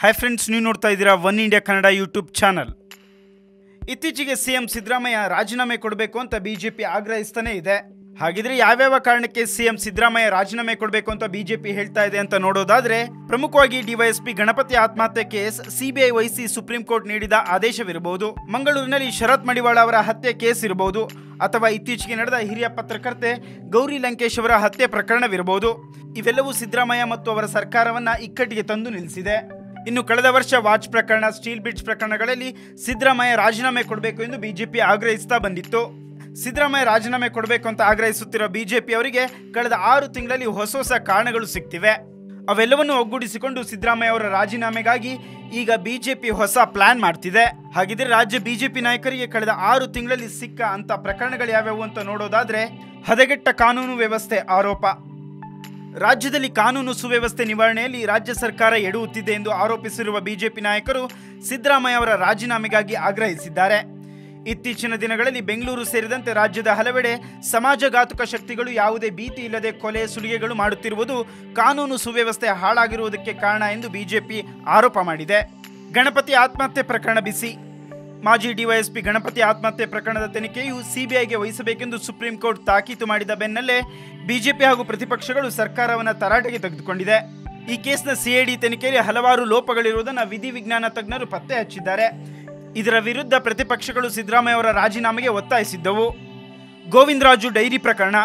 hi friends ನೀವು ನೋಡ್ತಾ ಇದ್ದೀರಾ one India Kannada YouTube channel ಇತ್ತೀಚೆಗೆ ಸಿಎಂ ಸಿದ್ದರಾಮಯ್ಯ ರಾಜೀನಾಮೆ ಕೊಡಬೇಕು ಅಂತ ಬಿಜೆಪಿ ಆಗ್ರಹಿಸ್ತಾನೆ ಇದೆ ಹಾಗಿದ್ರೆ ಯಾವ್ಯಾವ ಕಾರಣಕ್ಕೆ ಸಿಎಂ ಸಿದ್ದರಾಮಯ್ಯ ರಾಜೀನಾಮೆ ಕೊಡಬೇಕು ಅಂತ ಬಿಜೆಪಿ ಹೇಳ್ತಾ ಇದೆ ಅಂತ ನೋಡೋದಾದ್ರೆ ಪ್ರಮುಖವಾಗಿ ಡಿವೈಎಸ್ಪಿ ಗಣಪತಿ ಆತ್ಮಹತ್ಯೆ ಕೇಸ್ ಸಿಬಿಐ ವಹಿಸಿ ಸುಪ್ರೀಂ ಕೋರ್ಟ್ ನೀಡಿದ ಆದೇಶವಿರಬಹುದು ಮಂಗಳೂರಿನಲ್ಲಿ ಶರತ್ ಮಡಿವಾಳ ಅವರ ಹತ್ಯೆ ಕೇಸ್ ಇರಬಹುದು ಅಥವಾ ಇತ್ತೀಚೆಗೆ ನಡೆದ ಹಿರಿಯ ಪತ್ರಕರ್ತೆ ಗೌರಿ ಲಂಕೇಶ್ ಅವರ ಹತ್ಯೆ ಪ್ರಕರಣವಿರಬಹುದು ಇವೆಲ್ಲವೂ ಸಿದ್ದರಾಮಯ್ಯ ಮತ್ತು ಅವರ ಸರ್ಕಾರವನ್ನ ಇಕ್ಕಟ್ಟಿಗೆ ತಂದು ನಿಲ್ಲಿಸಿದೆ ಇನ್ನು ಕಳೆದ ವರ್ಷ ವಾಚ್ ಪ್ರಕರಣ ಸ್ಟೀಲ್ ಬ್ರಿಡ್ಜ್ ಪ್ರಕರಣಗಳಲ್ಲಿ ಸಿದ್ದರಾಮಯ್ಯ ರಾಜೀನಾಮೆ ಕೊಡಬೇಕು ಎಂದು ಬಿಜೆಪಿ ಆಗ್ರಹಿಸ್ತಾ ಬಂದಿತ್ತು ಸಿದ್ದರಾಮಯ್ಯ ರಾಜೀನಾಮೆ ಕೊಡಬೇಕು ಅಂತ ಆಗ್ರಹಿಸುತ್ತಿರುವ ಬಿಜೆಪಿ ಅವರಿಗೆ ಕಳೆದ ಆರು ತಿಂಗಳಲ್ಲಿ ಹೊಸ ಹೊಸ ಕಾರಣಗಳು ಸಿಗ್ತಿವೆ ಅವೆಲ್ಲವನ್ನು ಒಗ್ಗೂಡಿಸಿಕೊಂಡು ಸಿದ್ದರಾಮಯ್ಯ ಅವರ ರಾಜೀನಾಮೆಗಾಗಿ ಈಗ ಬಿಜೆಪಿ ಹೊಸ ಪ್ಲಾನ್ ಮಾಡ್ತಿದೆ ಹಾಗಿದ್ರೆ ರಾಜ್ಯ ಬಿಜೆಪಿ ನಾಯಕರಿಗೆ ಕಳೆದ ಆರು ತಿಂಗಳಲ್ಲಿ ಸಿಕ್ಕ ಅಂತ ಪ್ರಕರಣಗಳು ಯಾವ್ಯಾವು ಅಂತ ನೋಡೋದಾದ್ರೆ ಹದಗೆಟ್ಟ ಕಾನೂನು ವ್ಯವಸ್ಥೆ ಆರೋಪ ರಾಜ್ಯದಲ್ಲಿ ಕಾನೂನು ಸುವ್ಯವಸ್ಥೆ ನಿವಾರಣೆಯಲ್ಲಿ ರಾಜ್ಯ ಸರ್ಕಾರ ಎಡುವುತ್ತಿದೆ ಎಂದು ಆರೋಪಿಸಿರುವ ಬಿಜೆಪಿ ನಾಯಕರು ಸಿದ್ದರಾಮಯ್ಯ ಅವರ ರಾಜೀನಾಮೆಗಾಗಿ ಆಗ್ರಹಿಸಿದ್ದಾರೆ ಇತ್ತೀಚಿನ ದಿನಗಳಲ್ಲಿ ಬೆಂಗಳೂರು ಸೇರಿದಂತೆ ರಾಜ್ಯದ ಹಲವೆಡೆ ಸಮಾಜಘಾತುಕ ಶಕ್ತಿಗಳು ಯಾವುದೇ ಭೀತಿ ಇಲ್ಲದೆ ಕೊಲೆ ಸುಲಿಗೆಗಳು ಮಾಡುತ್ತಿರುವುದು ಕಾನೂನು ಸುವ್ಯವಸ್ಥೆ ಹಾಳಾಗಿರುವುದಕ್ಕೆ ಕಾರಣ ಎಂದು ಬಿಜೆಪಿ ಆರೋಪ ಮಾಡಿದೆ ಗಣಪತಿ ಆತ್ಮಹತ್ಯೆ ಪ್ರಕರಣ ಬಿಸಿ ಮಾಜಿ ಡಿವೈಎಸ್ಪಿ ಗಣಪತಿ ಆತ್ಮಹತ್ಯೆ ಪ್ರಕರಣದ ತನಿಖೆಯು ಸಿಬಿಐಗೆ ವಹಿಸಬೇಕೆಂದು ಸುಪ್ರೀಂ ಕೋರ್ಟ್ ತಾಕೀತು ಮಾಡಿದ ಬೆನ್ನಲ್ಲೇ ಬಿಜೆಪಿ ಹಾಗೂ ಪ್ರತಿಪಕ್ಷಗಳು ಸರ್ಕಾರವನ್ನು ತರಾಟೆಗೆ ತೆಗೆದುಕೊಂಡಿದೆ ಈ ಕೇಸ್ನ ಸಿಐಡಿ ತನಿಖೆಯಲ್ಲಿ ಹಲವಾರು ಲೋಪಗಳಿರುವುದನ್ನು ವಿಧಿವಿಜ್ಞಾನ ತಜ್ಞರು ಪತ್ತೆ ಹಚ್ಚಿದ್ದಾರೆ ಇದರ ವಿರುದ್ಧ ಪ್ರತಿಪಕ್ಷಗಳು ಸಿದ್ದರಾಮಯ್ಯ ಅವರ ರಾಜೀನಾಮೆಗೆ ಒತ್ತಾಯಿಸಿದ್ದವು ಗೋವಿಂದರಾಜು ಡೈರಿ ಪ್ರಕರಣ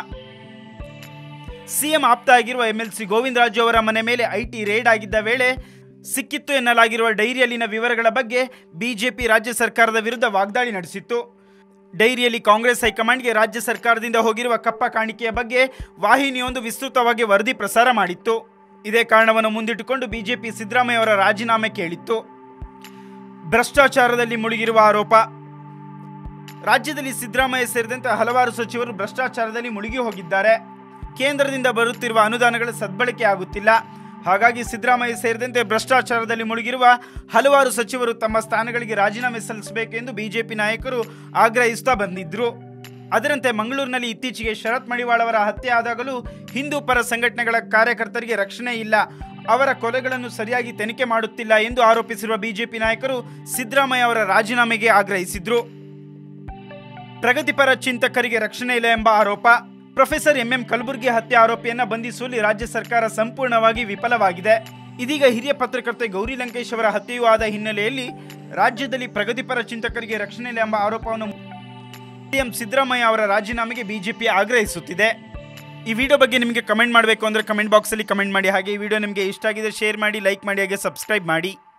ಸಿಎಂ ಆಪ್ತ ಆಗಿರುವ ಎಂಎಲ್ಸಿ ಗೋವಿಂದರಾಜು ಅವರ ಮನೆ ಮೇಲೆ ಐಟಿ ರೇಡ್ ಆಗಿದ್ದ ವೇಳೆ ಸಿಕ್ಕಿತ್ತು ಎನ್ನಲಾಗಿರುವ ಡೈರಿಯಲ್ಲಿನ ವಿವರಗಳ ಬಗ್ಗೆ ಬಿಜೆಪಿ ರಾಜ್ಯ ಸರ್ಕಾರದ ವಿರುದ್ಧ ವಾಗ್ದಾಳಿ ನಡೆಸಿತ್ತು ಡೈರಿಯಲ್ಲಿ ಕಾಂಗ್ರೆಸ್ ಹೈಕಮಾಂಡ್ಗೆ ರಾಜ್ಯ ಸರ್ಕಾರದಿಂದ ಹೋಗಿರುವ ಕಪ್ಪ ಕಾಣಿಕೆಯ ಬಗ್ಗೆ ವಾಹಿನಿಯೊಂದು ವಿಸ್ತೃತವಾಗಿ ವರದಿ ಪ್ರಸಾರ ಮಾಡಿತ್ತು ಇದೇ ಕಾರಣವನ್ನು ಮುಂದಿಟ್ಟುಕೊಂಡು ಬಿಜೆಪಿ ಸಿದ್ದರಾಮಯ್ಯ ಅವರ ರಾಜೀನಾಮೆ ಕೇಳಿತ್ತು ಭ್ರಷ್ಟಾಚಾರದಲ್ಲಿ ಮುಳುಗಿರುವ ಆರೋಪ ರಾಜ್ಯದಲ್ಲಿ ಸಿದ್ದರಾಮಯ್ಯ ಸೇರಿದಂತೆ ಹಲವಾರು ಸಚಿವರು ಭ್ರಷ್ಟಾಚಾರದಲ್ಲಿ ಮುಳುಗಿ ಹೋಗಿದ್ದಾರೆ ಕೇಂದ್ರದಿಂದ ಬರುತ್ತಿರುವ ಅನುದಾನಗಳ ಸದ್ಬಳಕೆ ಆಗುತ್ತಿಲ್ಲ ಹಾಗಾಗಿ ಸಿದ್ದರಾಮಯ್ಯ ಸೇರಿದಂತೆ ಭ್ರಷ್ಟಾಚಾರದಲ್ಲಿ ಮುಳುಗಿರುವ ಹಲವಾರು ಸಚಿವರು ತಮ್ಮ ಸ್ಥಾನಗಳಿಗೆ ರಾಜೀನಾಮೆ ಸಲ್ಲಿಸಬೇಕು ಎಂದು ಬಿಜೆಪಿ ನಾಯಕರು ಆಗ್ರಹಿಸುತ್ತಾ ಬಂದಿದ್ರು ಅದರಂತೆ ಮಂಗಳೂರಿನಲ್ಲಿ ಇತ್ತೀಚೆಗೆ ಶರತ್ ಮಡಿವಾಳ ಅವರ ಹತ್ಯೆ ಆದಾಗಲೂ ಹಿಂದೂ ಪರ ಸಂಘಟನೆಗಳ ಕಾರ್ಯಕರ್ತರಿಗೆ ರಕ್ಷಣೆ ಇಲ್ಲ ಅವರ ಕೊಲೆಗಳನ್ನು ಸರಿಯಾಗಿ ತನಿಖೆ ಮಾಡುತ್ತಿಲ್ಲ ಎಂದು ಆರೋಪಿಸಿರುವ ಬಿಜೆಪಿ ನಾಯಕರು ಸಿದ್ದರಾಮಯ್ಯ ಅವರ ರಾಜೀನಾಮೆಗೆ ಆಗ್ರಹಿಸಿದ್ರು ಪ್ರಗತಿಪರ ಚಿಂತಕರಿಗೆ ರಕ್ಷಣೆ ಇಲ್ಲ ಎಂಬ ಆರೋಪ ಪ್ರೊಫೆಸರ್ ಎಂಎಂ ಕಲಬುರ್ಗಿ ಹತ್ಯೆ ಆರೋಪಿಯನ್ನ ಬಂಧಿಸುವಲ್ಲಿ ರಾಜ್ಯ ಸರ್ಕಾರ ಸಂಪೂರ್ಣವಾಗಿ ವಿಫಲವಾಗಿದೆ ಇದೀಗ ಹಿರಿಯ ಪತ್ರಕರ್ತೆ ಗೌರಿ ಲಂಕೇಶ್ ಅವರ ಹತ್ಯೆಯೂ ಆದ ಹಿನ್ನೆಲೆಯಲ್ಲಿ ರಾಜ್ಯದಲ್ಲಿ ಪ್ರಗತಿಪರ ಚಿಂತಕರಿಗೆ ರಕ್ಷಣೆ ಇಲ್ಲ ಎಂಬ ಆರೋಪವನ್ನು ಸಿಎಂ ಸಿದ್ದರಾಮಯ್ಯ ಅವರ ರಾಜೀನಾಮೆಗೆ ಬಿಜೆಪಿ ಆಗ್ರಹಿಸುತ್ತಿದೆ ಈ ವಿಡಿಯೋ ಬಗ್ಗೆ ನಿಮಗೆ ಕಮೆಂಟ್ ಮಾಡಬೇಕು ಅಂದರೆ ಕಮೆಂಟ್ ಬಾಕ್ಸಲ್ಲಿ ಕಮೆಂಟ್ ಮಾಡಿ ಹಾಗೆ ಈ ವಿಡಿಯೋ ನಿಮಗೆ ಇಷ್ಟ ಆಗಿದೆ ಶೇರ್ ಮಾಡಿ ಲೈಕ್ ಮಾಡಿ ಹಾಗೆ ಸಬ್ಸ್ಕ್ರೈಬ್ ಮಾಡಿ